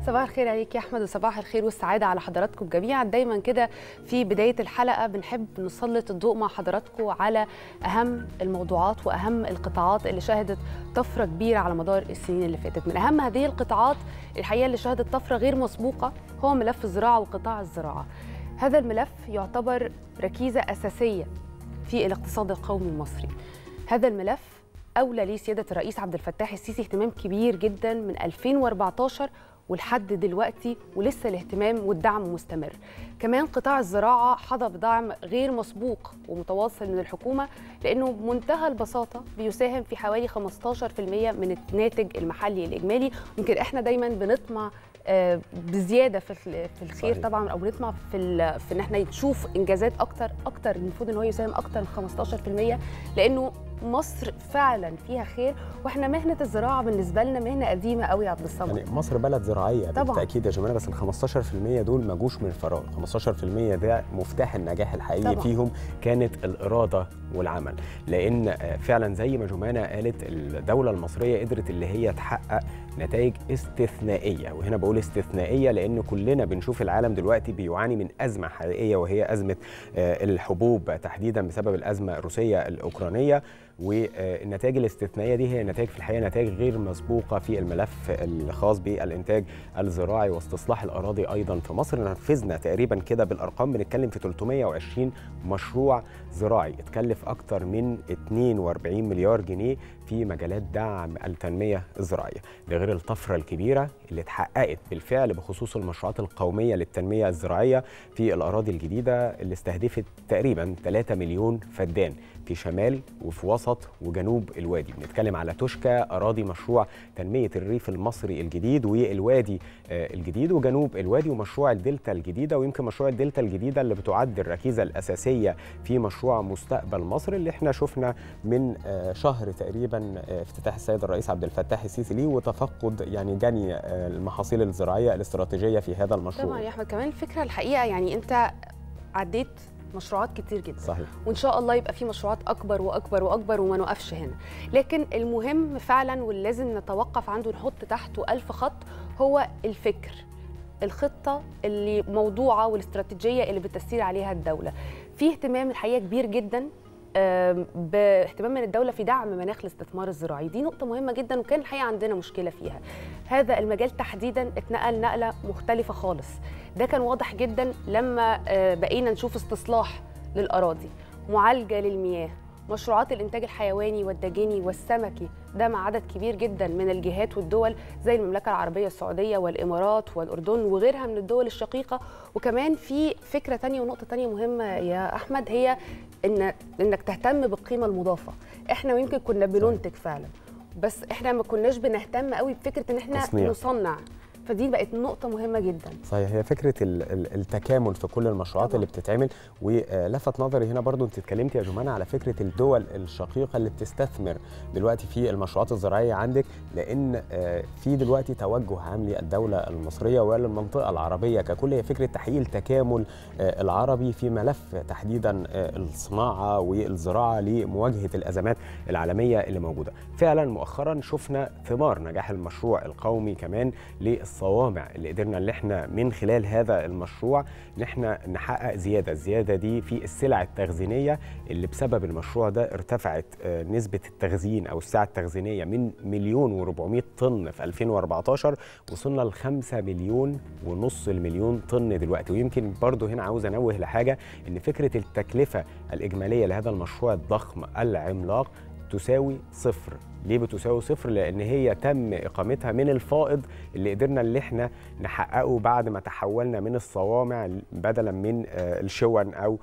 صباح الخير عليك يا احمد وصباح الخير والسعاده على حضراتكم جميعا دايما كده في بدايه الحلقه بنحب نسلط الضوء مع حضراتكم على اهم الموضوعات واهم القطاعات اللي شهدت طفره كبيره على مدار السنين اللي فاتت من اهم هذه القطاعات الحقيقه اللي شهدت طفره غير مسبوقه هو ملف الزراعه وقطاع الزراعه هذا الملف يعتبر ركيزه اساسيه في الاقتصاد القومي المصري هذا الملف اولى ليه سياده الرئيس عبد الفتاح السيسي اهتمام كبير جدا من 2014 ولحد دلوقتي ولسه الاهتمام والدعم مستمر كمان قطاع الزراعة حظى بدعم غير مسبوق ومتواصل من الحكومة لأنه بمنتهى البساطة بيساهم في حوالي 15% من الناتج المحلي الإجمالي يمكن إحنا دايما بنطمع بزياده في في الخير صحيح. طبعا او بنطمع في في ان احنا نشوف انجازات اكتر اكتر المفروض ان هو يساهم اكتر من 15% لانه مصر فعلا فيها خير واحنا مهنه الزراعه بالنسبه لنا مهنه قديمه قوي يا عبد الصمد يعني مصر بلد زراعيه طبعا. بالتاكيد يا جماعه بس ال 15% دول ما جوش من فراغ 15% ده مفتاح النجاح الحقيقي طبعا. فيهم كانت الاراده والعمل لان فعلا زي ما جمانه قالت الدوله المصريه قدرت اللي هي تحقق نتائج استثنائيه وهنا بقول استثنائيه لان كلنا بنشوف العالم دلوقتي بيعاني من ازمه حقيقيه وهي ازمه الحبوب تحديدا بسبب الازمه الروسيه الاوكرانيه والنتائج الاستثنائيه دي هي نتائج في الحقيقه نتائج غير مسبوقه في الملف الخاص بالانتاج الزراعي واستصلاح الاراضي ايضا في مصر نفذنا تقريبا كده بالارقام بنتكلم في 320 مشروع زراعي اتكلف اكثر من 42 مليار جنيه في مجالات دعم التنميه الزراعيه ده غير الطفره الكبيره اللي اتحققت بالفعل بخصوص المشروعات القوميه للتنميه الزراعيه في الاراضي الجديده اللي استهدفت تقريبا 3 مليون فدان في شمال وفي وسط وجنوب الوادي بنتكلم على توشكا اراضي مشروع تنميه الريف المصري الجديد والوادي الجديد وجنوب الوادي ومشروع الدلتا الجديده ويمكن مشروع الدلتا الجديده اللي بتعد الركيزه الاساسيه في مشروع مستقبل مصر اللي احنا شفنا من شهر تقريبا افتتاح السيد الرئيس عبد الفتاح السيسي ليه وتفقد يعني جني المحاصيل الزراعيه الاستراتيجيه في هذا المشروع طبعا يا احمد كمان الفكره الحقيقه يعني انت عديت مشروعات كتير جدا صحيح. وان شاء الله يبقى في مشروعات اكبر واكبر واكبر وما نوقفش هنا لكن المهم فعلا واللي لازم نتوقف عنده نحط تحته ألف خط هو الفكر الخطه اللي موضوعه والاستراتيجيه اللي بتسير عليها الدوله في اهتمام الحقيقه كبير جدا باهتمام من الدوله في دعم مناخ الاستثمار الزراعي دي نقطه مهمه جدا وكان الحقيقه عندنا مشكله فيها هذا المجال تحديدا اتنقل نقله مختلفه خالص ده كان واضح جدا لما بقينا نشوف استصلاح للاراضي معالجه للمياه مشروعات الانتاج الحيواني والدجيني والسمكي ده مع عدد كبير جدا من الجهات والدول زي المملكه العربيه السعوديه والامارات والاردن وغيرها من الدول الشقيقه وكمان في فكره تانية ونقطه تانية مهمه يا احمد هي ان انك تهتم بالقيمه المضافه احنا ويمكن كنا بننتج فعلا بس احنا ما كناش بنهتم قوي بفكره ان احنا تصنيع. نصنع فدي بقت نقطة مهمة جدا صحيح هي فكرة التكامل في كل المشروعات طبعا. اللي بتتعمل ولفت نظري هنا برضو انت اتكلمتي يا جمانة على فكرة الدول الشقيقة اللي بتستثمر دلوقتي في المشروعات الزراعية عندك لأن في دلوقتي توجه عام للدولة المصرية وللمنطقة العربية ككل هي فكرة تحقيق التكامل العربي في ملف تحديدا الصناعة والزراعة لمواجهة الأزمات العالمية اللي موجودة فعلا مؤخرا شفنا ثمار نجاح المشروع القومي كمان الصوامع اللي قدرنا ان احنا من خلال هذا المشروع ان احنا نحقق زياده، الزياده دي في السلع التخزينيه اللي بسبب المشروع ده ارتفعت نسبه التخزين او السعه التخزينيه من مليون و400 طن في 2014 وصلنا ل 5 مليون ونص المليون طن دلوقتي ويمكن برضو هنا عاوز انوه لحاجه ان فكره التكلفه الاجماليه لهذا المشروع الضخم العملاق تساوي صفر ليه بتساوي صفر لان هي تم اقامتها من الفائض اللي قدرنا اللي احنا نحققه بعد ما تحولنا من الصوامع بدلا من الشون او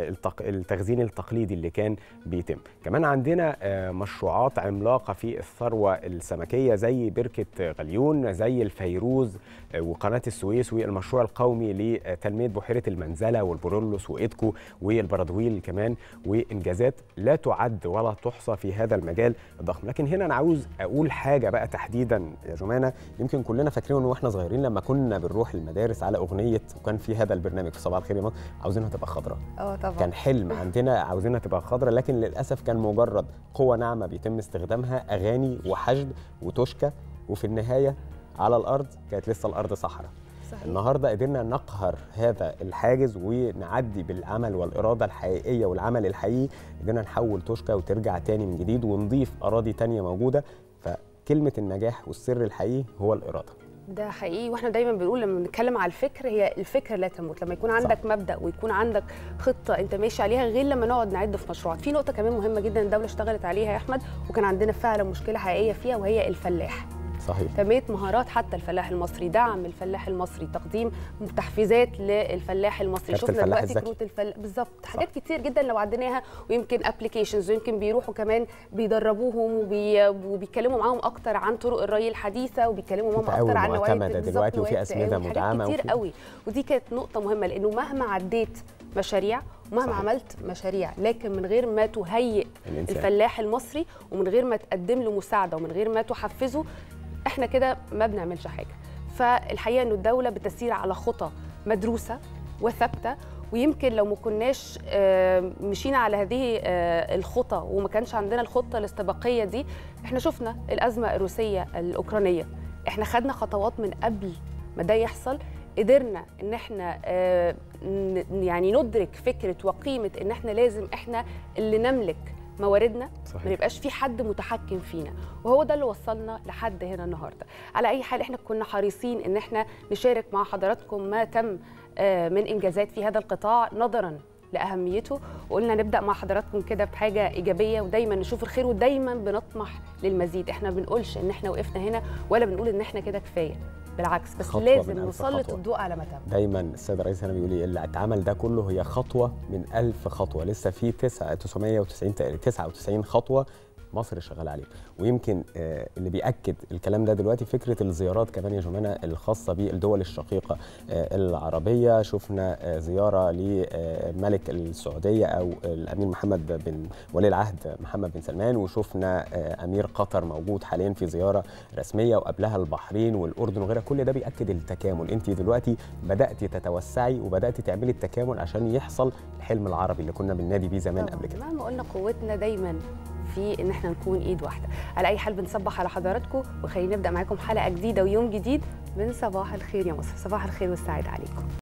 التخزين التقليدي اللي كان بيتم كمان عندنا مشروعات عملاقه في الثروه السمكيه زي بركه غليون زي الفيروز وقناه السويس والمشروع القومي لتنميه بحيره المنزله والبرولوس وايدكو والبرادويل كمان وانجازات لا تعد ولا تحصى في هذا المجال الضخم لكن هنا انا عاوز اقول حاجه بقى تحديدا يا جمانه يمكن كلنا فاكرين واحنا صغيرين لما كنا بنروح المدارس على اغنيه وكان في هذا البرنامج في صباح الخير يا مصر عاوزينها تبقى خضراء اه طبعا كان حلم عندنا عاوزينها تبقى خضراء لكن للاسف كان مجرد قوه ناعمه بيتم استخدامها اغاني وحشد وتشكى وفي النهايه على الارض كانت لسه الارض صحراء صحيح. النهارده قدرنا نقهر هذا الحاجز ونعدي بالعمل والاراده الحقيقيه والعمل الحقيقي قدرنا نحول توشكا وترجع تاني من جديد ونضيف اراضي تانيه موجوده فكلمه النجاح والسر الحقيقي هو الاراده ده حقيقي واحنا دايما بنقول لما بنتكلم على الفكر هي الفكره لا تموت لما يكون عندك صح. مبدا ويكون عندك خطه انت ماشي عليها غير لما نقعد نعد في مشروعات في نقطه كمان مهمه جدا الدوله اشتغلت عليها يا احمد وكان عندنا فعلا مشكله حقيقيه فيها وهي الفلاح صحيح تنميه مهارات حتى الفلاح المصري دعم الفلاح المصري تقديم تحفيزات للفلاح المصري شفنا دلوقتي كروت الفلاح بالظبط حاجات كتير جدا لو عديناها ويمكن ابلكيشنز ويمكن بيروحوا كمان بيدربوهم وبي... وبيتكلموا معاهم اكتر عن طرق الري الحديثه وبيتكلموا معاهم اكتر عن نوعيه دلوقتي وفي اسمده مدعمه كتير قوي ودي كانت نقطه مهمه لانه مهما عديت مشاريع ومهما صحيح. عملت مشاريع لكن من غير ما تهيئ الإنسان. الفلاح المصري ومن غير ما تقدم له مساعده ومن غير ما تحفزه احنا كده ما بنعملش حاجه فالحقيقه انه الدوله بتسير على خطى مدروسه وثابته ويمكن لو ما كناش مشينا على هذه الخطى وما كانش عندنا الخطه الاستباقيه دي احنا شفنا الازمه الروسيه الاوكرانيه احنا خدنا خطوات من قبل ما ده يحصل قدرنا ان احنا يعني ندرك فكره وقيمه ان احنا لازم احنا اللي نملك مواردنا صحيح. ما يبقاش في حد متحكم فينا وهو ده اللي وصلنا لحد هنا النهارده على اي حال احنا كنا حريصين ان احنا نشارك مع حضراتكم ما تم من انجازات في هذا القطاع نظرا لاهميته وقلنا نبدا مع حضراتكم كده بحاجه ايجابيه ودايما نشوف الخير ودايما بنطمح للمزيد احنا ما بنقولش ان احنا وقفنا هنا ولا بنقول ان احنا كده كفايه بالعكس بس لازم نسلط الضوء على ما تم دايما السيد الرئيس هنا بيقول لي اللي اتعمل ده كله هي خطوه من ألف خطوه لسه في 999 99 خطوه مصر شغاله عليه ويمكن اللي بياكد الكلام ده دلوقتي فكره الزيارات كمان يا جمانه الخاصه بالدول الشقيقه العربيه شفنا زياره لملك السعوديه او الامير محمد بن ولي العهد محمد بن سلمان وشفنا امير قطر موجود حاليا في زياره رسميه وقبلها البحرين والاردن وغيرها كل ده بياكد التكامل انت دلوقتي بدات تتوسعي وبدات تعملي التكامل عشان يحصل الحلم العربي اللي كنا بننادي بيه زمان قبل كده مهما قلنا قوتنا دايما في ان احنا نكون ايد واحده على اي حال بنصبح على حضراتكم وخلينا نبدا معاكم حلقه جديده ويوم جديد من صباح الخير يا مصر صباح الخير والسعاده عليكم